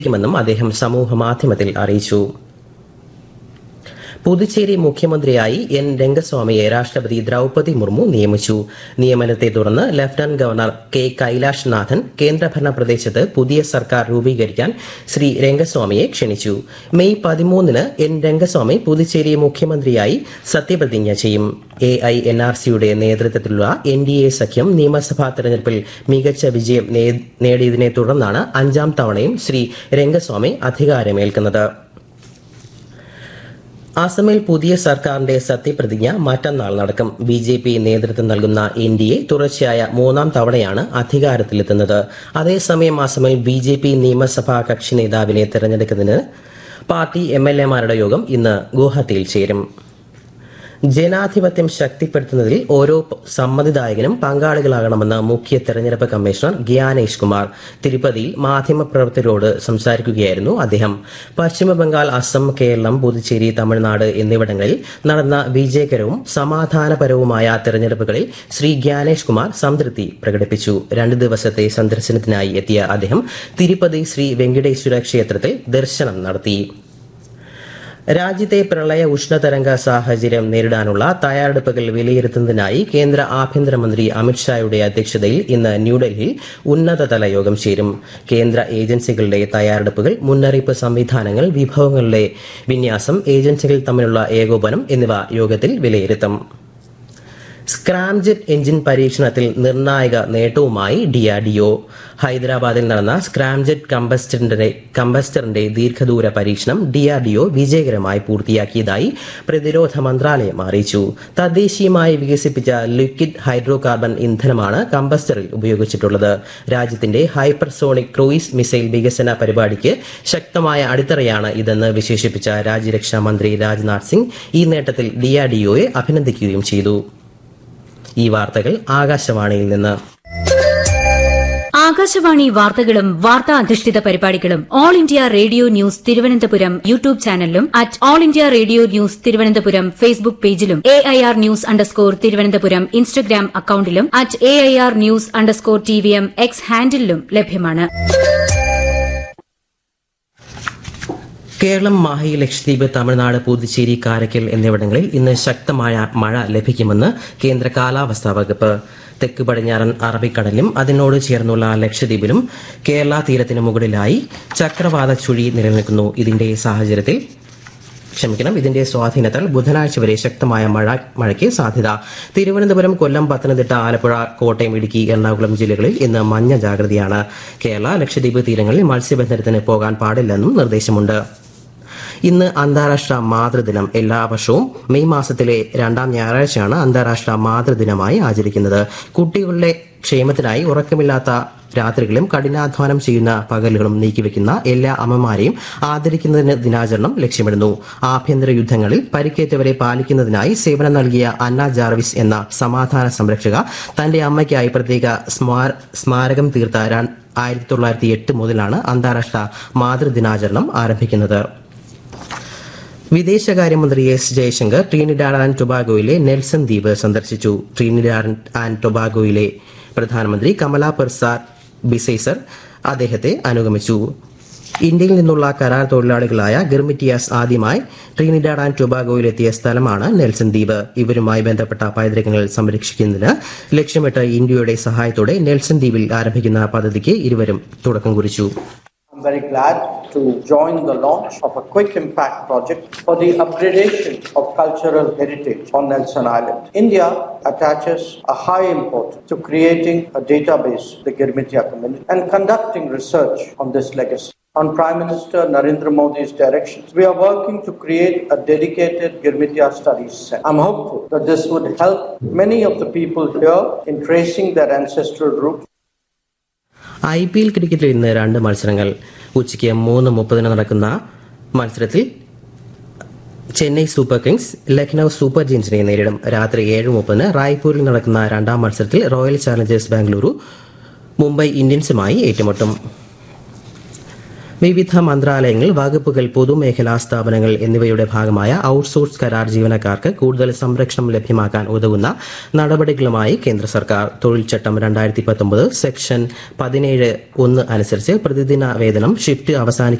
ക്കുമെന്നും അദ്ദേഹം സമൂഹമാധ്യമത്തിൽ അറിയിച്ചു പുതുച്ചേരി മുഖ്യമന്ത്രിയായി എൻ രംഗസ്വാമിയെ രാഷ്ട്രപതി ദ്രൌപതി മുർമു നിയമിച്ചു നിയമനത്തെ തുടർന്ന് ലഫ്റ്റനന്റ് ഗവർണർ കെ കൈലാഷ് നാഥൻ കേന്ദ്രഭരണ പ്രദേശത്ത് പുതിയ സർക്കാർ രൂപീകരിക്കാൻ ശ്രീ രംഗസ്വാമിയെ ക്ഷണിച്ചു മെയ് പതിമൂന്നിന് എൻ രംഗസ്വാമി പുതുച്ചേരി മുഖ്യമന്ത്രിയായി സത്യപ്രതിജ്ഞ ചെയ്യും എ ഐ എൻ ആർ സിയുടെ നേതൃത്വത്തിലുള്ള എൻ ഡി എ സഖ്യം നിയമസഭാ തെരഞ്ഞെടുപ്പിൽ മികച്ച വിജയം നേ- നേടിയതിനെ തുടർന്നാണ് അഞ്ചാം തവണയും ശ്രീ രംഗസ്വാമി അധികാരമേൽക്കുന്നത് അസമിൽ പുതിയ സർക്കാരിന്റെ സത്യപ്രതിജ്ഞ മറ്റന്നാൾ നടക്കും ബി ജെ പി നേതൃത്വം നൽകുന്ന എൻ ഡി എ തുടർച്ചയായ മൂന്നാം തവണയാണ് അധികാരത്തിലെത്തുന്നത് അതേസമയം അസമിൽ ബി ജെ പി നിയമസഭാ കക്ഷി നേതാവിനെ തെരഞ്ഞെടുക്കുന്നതിന് പാർട്ടി എം എൽ എമാരുടെ യോഗം ഇന്ന് ഗുവാഹത്തിയിൽ ചേരും ജനാധിപത്യം ശക്തിപ്പെടുത്തുന്നതിൽ ഓരോ പ- സമ്മതിദായകനും പങ്കാളികളാകണമെന്ന് മുഖ്യ തെരഞ്ഞെടുപ്പ് കമ്മീഷണർ ഗ്യാനേഷ് കുമാർ തിരുപ്പതിയിൽ മാധ്യമപ്രവർത്തകരോട് സംസാരിക്കുകയായിരുന്നു അദ്ദേഹം പശ്ചിമബംഗാൾ അസം കേരളം പുതുച്ചേരി തമിഴ്നാട് എന്നിവിടങ്ങളിൽ നടന്ന വിജയകരവും സമാധാനപരവുമായ തെരഞ്ഞെടുപ്പുകളിൽ ശ്രീ ഗ്യാനേഷ് കുമാർ സംതൃപ്തി പ്രകടിപ്പിച്ചു രണ്ട് ദിവസത്തെ സന്ദർശനത്തിനായി എത്തിയ അദ്ദേഹം തിരുപ്പതി ശ്രീ വെങ്കടേശ്വര ക്ഷേത്രത്തിൽ ദർശനം നടത്തി രാജ്യത്തെ പ്രളയ ഉഷ്ണതരംഗ സാഹചര്യം നേരിടാനുള്ള തയ്യാറെടുപ്പുകൾ വിലയിരുത്തുന്നതിനായി കേന്ദ്ര ആഭ്യന്തരമന്ത്രി അമിത്ഷായുടെ അധ്യക്ഷതയിൽ ഇന്ന് ന്യൂഡൽഹിയിൽ ഉന്നതതല യോഗം ചേരും കേന്ദ്ര ഏജൻസികളുടെ തയ്യാറെടുപ്പുകൾ മുന്നറിയിപ്പ് സംവിധാനങ്ങൾ വിഭവങ്ങളുടെ വിന്യാസം ഏജൻസികൾ തമ്മിലുള്ള ഏകോപനം എന്നിവ യോഗത്തിൽ വിലയിരുത്തും സ്ക്രാംജെറ്റ് എഞ്ചിൻ പരീക്ഷണത്തിൽ നിർണായക നേട്ടവുമായി ഡിആർഡിഒ ഹൈദരാബാദിൽ നടന്ന സ്ക്രാംജെറ്റ് കമ്പസ്റ്ററിന്റെ കമ്പസ്റ്ററിന്റെ ദീർഘദൂര പരീക്ഷണം ഡിആർഡിഒ വിജയകരമായി പൂർത്തിയാക്കിയതായി പ്രതിരോധ മന്ത്രാലയം അറിയിച്ചു തദ്ദേശീയമായി വികസിപ്പിച്ച ലിക്വിഡ് ഹൈഡ്രോ കാർബൺ ഇന്ധനമാണ് കമ്പസ്റ്ററിൽ ഉപയോഗിച്ചിട്ടുള്ളത് രാജ്യത്തിന്റെ ഹൈപ്പർസോണിക് ക്രൂയിസ് മിസൈൽ വികസന പരിപാടിക്ക് ശക്തമായ അടിത്തറയാണ് ഇതെന്ന് വിശേഷിപ്പിച്ച രാജ്യരക്ഷാ മന്ത്രി രാജ്നാഥ് സിംഗ് ഈ നേട്ടത്തിൽ ഡിആർഡിഒയെ അഭിനന്ദിക്കുകയും ചെയ്തു ഈ വാർത്തകൾ ആകാശവാണിയിൽ നിന്ന് ആകാശവാണി വാർത്തകളും വാർത്താ അധിഷ്ഠിത പരിപാടികളും All India Radio News Thiruvananthapuram YouTube ചാനലിലും at All India Radio News Thiruvananthapuram Facebook പേജിലും A I R news underscore Thiruvananthapuram Instagram അക്കൌണ്ടിലും at A I R news underscore T V M X ഹാൻഡിലും ലഭ്യമാണ് കേരളം മാഹി ലക്ഷദ്വീപ് തമിഴ്നാട് പുതുച്ചേരി കാരക്കൽ എന്നിവിടങ്ങളിൽ ഇന്ന് ശക്തമായ മഴ ലഭിക്കുമെന്ന് കേന്ദ്ര കാലാവസ്ഥാ വകുപ്പ് തെക്ക് പടിഞ്ഞാറൻ അറബിക്കടലിലും അതിനോട് ചേർന്നുള്ള ലക്ഷദ്വീപിലും കേരള തീരത്തിന് മുകളിലായി ചക്രവാത ചുഴി നിലനിൽക്കുന്നു ഇതിന്റെ സാഹചര്യത്തിൽ ക്ഷമിക്കണം ഇതിന്റെ സ്വാധീനത്താൽ ബുധനാഴ്ച വരെ ശക്തമായ മഴ മഴയ്ക്ക് സാധ്യത തിരുവനന്തപുരം കൊല്ലം പത്തനംതിട്ട ആലപ്പുഴ കോട്ടയം ഇടുക്കി എറണാകുളം ജില്ലകളിൽ ഇന്ന് മഞ്ഞ ജാഗ്രതയാണ് കേരള ലക്ഷദ്വീപ് തീരങ്ങളിൽ മത്സ്യബന്ധനത്തിന് പോകാൻ പാടില്ലെന്നും നിർദ്ദേശമുണ്ട് ഇന്ന് അന്താരാഷ്ട്ര മാതൃദിനം എല്ലാ വർഷവും മെയ് മാസത്തിലെ രണ്ടാം ഞായറാഴ്ചയാണ് അന്താരാഷ്ട്ര മാതൃദിനമായി ആചരിക്കുന്നത് കുട്ടികളുടെ ക്ഷേമത്തിനായി ഉറക്കമില്ലാത്ത രാത്രികളും കഠിനാധ്വാനം ചെയ്യുന്ന പകലുകളും നീക്കിവെക്കുന്ന എല്ലാ അമ്മമാരെയും ആദരിക്കുന്നതിന് ദിനാചരണം ലക്ഷ്യമിടുന്നു ആഭ്യന്തര യുദ്ധങ്ങളിൽ പരിക്കേറ്റവരെ പാലിക്കുന്നതിനായി സേവനം നൽകിയ അന്ന ജാർവിസ് എന്ന സമാധാന സംരക്ഷക തന്റെ അമ്മയ്ക്കായി പ്രത്യേക സ്മാര- സ്മാരകം തീർത്ത ആയിരത്തി തൊള്ളായിരത്തി എട്ട് മുതലാണ് അന്താരാഷ്ട്ര മാതൃദിനാചരണം ആരംഭിക്കുന്നത് വിദേശകാര്യമന്ത്രി എസ് ജയശങ്കർ ട്രീനിഡാഡ് ആൻഡ് ടൊബാഗോയിലെ നെൽസൺ ദ്വീപ് സന്ദർശിച്ചു ട്രീനിഡാഡ് ആൻഡ് ടൊബാഗോയിലെ പ്രധാനമന്ത്രി കമല പെർസാർ ബിസൈസർ അദ്ദേഹത്തെ അനുഗമിച്ചു ഇന്ത്യയിൽ നിന്നുള്ള കരാർ തൊഴിലാളികളായ ഗിർമിറ്റിയാസ് ആദ്യമായി ട്രീനിഡാഡ് ആൻഡ് ടൊബാഗോയിലെത്തിയ സ്ഥലമാണ് നെൽസൺ ദ്വീപ് ഇവരുമായി ബന്ധപ്പെട്ട പൈതൃകങ്ങൾ സംരക്ഷിക്കുന്നതിന് ലക്ഷ്യമിട്ട് ഇന്ത്യയുടെ സഹായത്തോടെ നെൽസൺ ദ്വീപിൽ ആരംഭിക്കുന്ന പദ്ധതിക്ക് ഇരുവരും തുടക്കം കുറിച്ചു I'm very glad to join the launch of a quick impact project for the upgradation of cultural heritage on Nelson Island. India attaches a high importance to creating a database, the Girmitia community, and conducting research on this legacy. On Prime Minister Narendra Modi's directions, we are working to create a dedicated Girmitia studies center. I'm hopeful that this would help many of the people here in tracing their ancestral roots I P L ക്രിക്കറ്റിൽ ഇന്ന് രണ്ട് മത്സരങ്ങൾ ഉച്ചയ്ക്ക് മൂന്ന് മുപ്പതിന് നടക്കുന്ന മത്സരത്തിൽ Chennai Super Kings Lucknow Super ജയൻസിനെ നേരിടും രാത്രി ഏഴ് മുപ്പതിന് റായ്പൂരിൽ നടക്കുന്ന രണ്ടാം മത്സരത്തിൽ റോയൽ ചാലഞ്ചേഴ്സ് ബാംഗ്ലൂരു മുംബൈ ഇന്ത്യൻസുമായി ഏറ്റുമുട്ടും വിവിധ മന്ത്രാലയങ്ങൾ വകുപ്പുകൾ പൊതുമേഖലാ സ്ഥാപനങ്ങൾ എന്നിവയുടെ ഭാഗമായ ഔട്ട്സോഴ്സ് കരാർ ജീവനക്കാർക്ക് കൂടുതൽ സംരക്ഷണം ലഭ്യമാക്കാൻ ഉതകുന്ന നടപടികളുമായി കേന്ദ്ര സർക്കാർ തൊഴിൽ ചട്ടം രണ്ടായിരത്തി പത്തൊമ്പത് സെക്ഷൻ പതിനേഴ് ഒന്ന് അനുസരിച്ച് പ്രതിദിന വേതനം ഷിഫ്റ്റ് അവസാനിക്കും